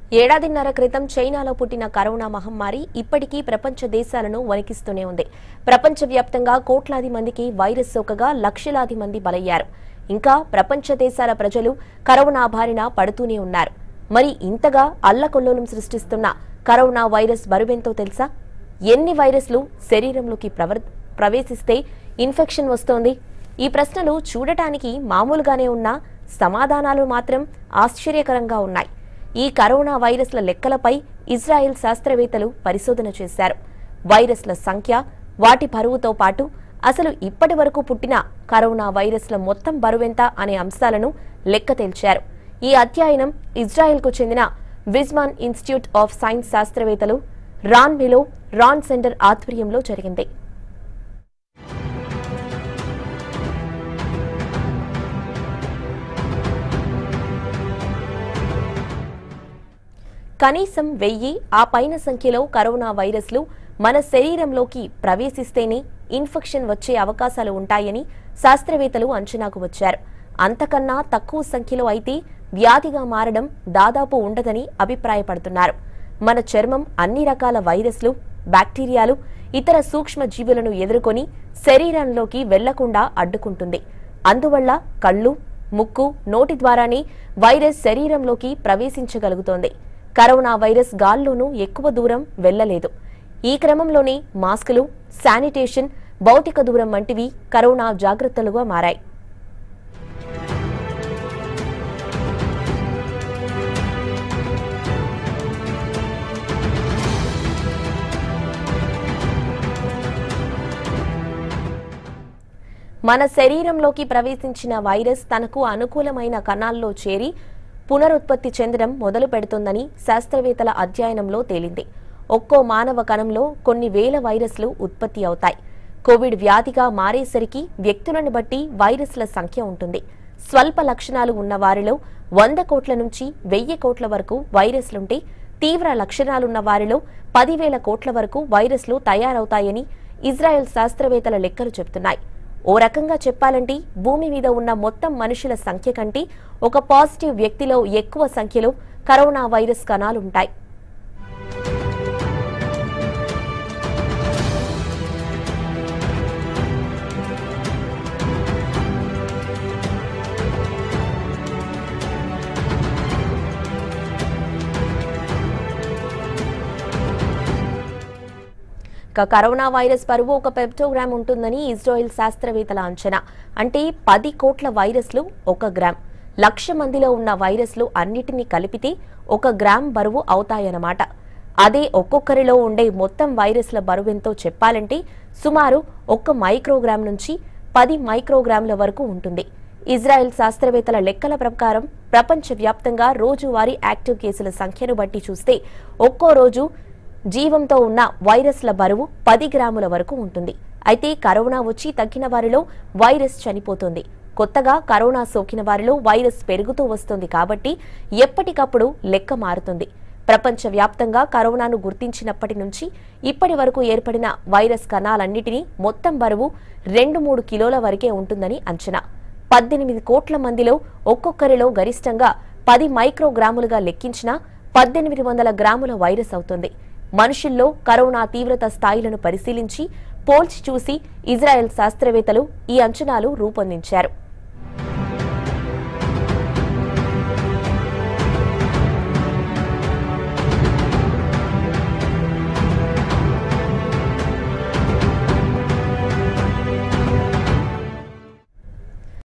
ఏడాదిన్నర క్రితం చైనాలో పుట్టిన కరోనా మహమ్మారి ఇప్పటికీ ప్రపంచ దేశాలను వణికిస్తూనే ఉంది ప్రపంచవ్యాప్తంగా కోట్లాది మందికి వైరస్ సోకగా లక్షలాది మంది బలయ్యారు ఇంకా ప్రపంచ దేశాల ప్రజలు కరోనా బారిన పడుతూనే ఉన్నారు మరి ఇంతగా అల్లకొల్లోలం సృష్టిస్తున్న కరోనా వైరస్ బరువెంతో తెలుసా ఎన్ని వైరస్లు శరీరంలోకి ప్రవర్ ప్రవేశిస్తే ఇన్ఫెక్షన్ వస్తోంది ఈ ప్రశ్నలు చూడటానికి మామూలుగానే ఉన్నా సమాధానాలు మాత్రం ఆశ్చర్యకరంగా ఉన్నాయి ఈ కరోనా వైరస్ల లెక్కలపై ఇజ్రాయెల్ శాస్త్రవేత్తలు పరిశోధన చేశారు వైరస్ల సంఖ్య వాటి బరువుతో పాటు అసలు ఇప్పటి వరకు పుట్టిన కరోనా వైరస్ల మొత్తం బరువెంత అనే అంశాలను లెక్క తేల్చారు ఈ అధ్యయనం ఇజ్రాయెల్కు చెందిన విజ్మాన్ ఇన్స్టిట్యూట్ ఆఫ్ సైన్స్ శాస్త్రవేత్తలు రాన్ మిలో రాన్ సెంటర్ ఆధ్వర్యంలో జరిగింది కనీసం వెయ్యి ఆ పైన సంఖ్యలో కరోనా వైరస్లు మన శరీరంలోకి ప్రవేశిస్తేనే ఇన్ఫెక్షన్ వచ్చే అవకాశాలు ఉంటాయని శాస్త్రవేత్తలు అంచనాకు వచ్చారు అంతకన్నా తక్కువ సంఖ్యలో అయితే వ్యాధిగా మారడం దాదాపు ఉండదని అభిప్రాయపడుతున్నారు మన చర్మం అన్ని రకాల వైరస్లు బ్యాక్టీరియాలు ఇతర సూక్ష్మ జీవులను ఎదుర్కొని శరీరంలోకి వెళ్లకుండా అడ్డుకుంటుంది అందువల్ల కళ్ళు ముక్కు నోటి ద్వారానే వైరస్ శరీరంలోకి ప్రవేశించగలుగుతోంది కరోనా వైరస్ గాల్లోనూ ఎక్కువ దూరం వెళ్లలేదు ఈ క్రమంలోనే మాస్కులు శానిటేషన్ భౌతిక దూరం వంటివి కరోనా జాగ్రత్తలుగా మారాయి మన శరీరంలోకి ప్రవేశించిన వైరస్ తనకు అనుకూలమైన కణాల్లో చేరి పునరుత్పత్తి చెందడం మొదలు పెడుతుందని శాస్త్రవేత్తల అధ్యయనంలో తేలింది ఒక్కో మానవ కణంలో కొన్ని వేల వైరస్లు ఉత్పత్తి అవుతాయి కోవిడ్ వ్యాధిగా మారేసరికి వ్యక్తులను బట్టి వైరస్ల సంఖ్య ఉంటుంది స్వల్ప లక్షణాలు ఉన్న వారిలో వంద కోట్ల నుంచి వెయ్యి కోట్ల వరకు వైరస్లుంటే తీవ్ర లక్షణాలున్న వారిలో పదివేల కోట్ల వరకు వైరస్లు తయారవుతాయని ఇజ్రాయెల్ శాస్త్రవేత్తల లెక్కలు చెబుతున్నాయి ఓ రకంగా చెప్పాలంటే భూమి మీద ఉన్న మొత్తం మనుషుల సంఖ్య కంటే ఒక పాజిటివ్ వ్యక్తిలో ఎక్కువ సంఖ్యలో కరోనా వైరస్ కణాలుంటాయి ఇక కరోనా వైరస్ బరువు ఒక పెప్టోగ్రామ్ ఉంటుందని ఇజ్రాయెల్ శాస్త్రవేత్తల అంచనా అంటే పది కోట్ల వైరస్లు ఒక గ్రామ్ లక్ష మందిలో ఉన్న వైరస్లు అన్నిటినీ కలిపితే ఒక గ్రామ్ బరువు అవుతాయన్నమాట అదే ఒక్కొక్కరిలో ఉండే మొత్తం వైరస్ల బరువెంతో చెప్పాలంటే సుమారు ఒక్క మైక్రోగ్రామ్ నుంచి పది మైక్రోగ్రాముల వరకు ఉంటుంది ఇజ్రాయెల్ శాస్త్రవేత్తల లెక్కల ప్రకారం ప్రపంచవ్యాప్తంగా రోజువారీ యాక్టివ్ కేసుల సంఖ్యను బట్టి చూస్తే ఒక్కో రోజు జీవంతో ఉన్న వైరస్ల బరువు పది గ్రాముల వరకు ఉంటుంది అయితే కరోనా వచ్చి తగ్గిన వారిలో వైరస్ చనిపోతుంది కొత్తగా కరోనా సోకిన వారిలో వైరస్ పెరుగుతూ వస్తుంది కాబట్టి ఎప్పటికప్పుడు లెక్క మారుతుంది ప్రపంచవ్యాప్తంగా కరోనాను గుర్తించినప్పటి నుంచి ఇప్పటి వరకు ఏర్పడిన వైరస్ కణాలన్నిటినీ మొత్తం బరువు రెండు మూడు కిలోల వరకే ఉంటుందని అంచనా పద్దెనిమిది కోట్ల మందిలో ఒక్కొక్కరిలో గరిష్టంగా పది మైక్రోగ్రాములుగా లెక్కించినా పద్దెనిమిది వందల గ్రాముల వైరస్ అవుతుంది మనుషుల్లో కరోనా తీవ్రత స్థాయిలను పరిశీలించి పోల్చి చూసి ఇజ్రాయెల్ శాస్త్రవేత్తలు ఈ అంచనాలు రూపొందించారు